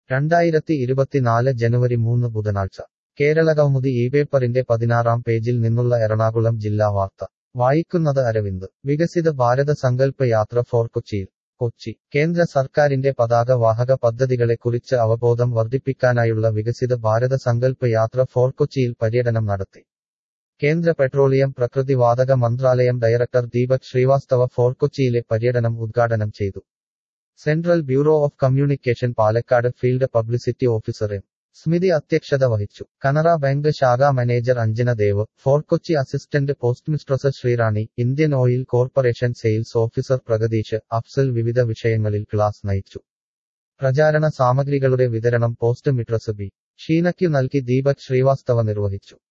രണ്ടായിരത്തി ഇരുപത്തിനാല് ജനുവരി മൂന്ന് ബുധനാഴ്ച കേരളകൗമുദി ഈ പേപ്പറിന്റെ പതിനാറാം പേജിൽ നിന്നുള്ള എറണാകുളം ജില്ലാ വാർത്ത വായിക്കുന്നത് അരവിന്ദ് വികസിത ഭാരത സങ്കല്പ യാത്ര ഫോർ കൊച്ചിയിൽ കൊച്ചി കേന്ദ്ര സർക്കാരിന്റെ പതാക വാഹക പദ്ധതികളെക്കുറിച്ച് അവബോധം വർദ്ധിപ്പിക്കാനായുള്ള വികസിത ഭാരത സങ്കല്പ യാത്ര ഫോർ കൊച്ചിയിൽ പര്യടനം നടത്തി കേന്ദ്ര പെട്രോളിയം പ്രകൃതിവാതക മന്ത്രാലയം ഡയറക്ടർ ദീപക് ശ്രീവാസ്തവ ഫോർ കൊച്ചിയിലെ പര്യടനം ഉദ്ഘാടനം ചെയ്തു central bureau of communication Palakkad field publicity officer M Smithi അധ്യക്ഷത വഹിച്ചു കനറ ബാങ്ക് ശാഖാ manager Anjana Dev fort Kochi assistant postmistress Sreerani Indian oil corporation sales officer Pragateesh Afsal വിവിധ വിഷയങ്ങളിൽ ക്ലാസ് നയിച്ചു പ്രചാരണ സാമഗ്രികളുടെ വിതരണം പോസ്റ്റ് മിട്രസ് ബി ഷീനയ്ക്കു നൽകി ദീപക് ശ്രീവാസ്തവ നിർവഹിച്ചു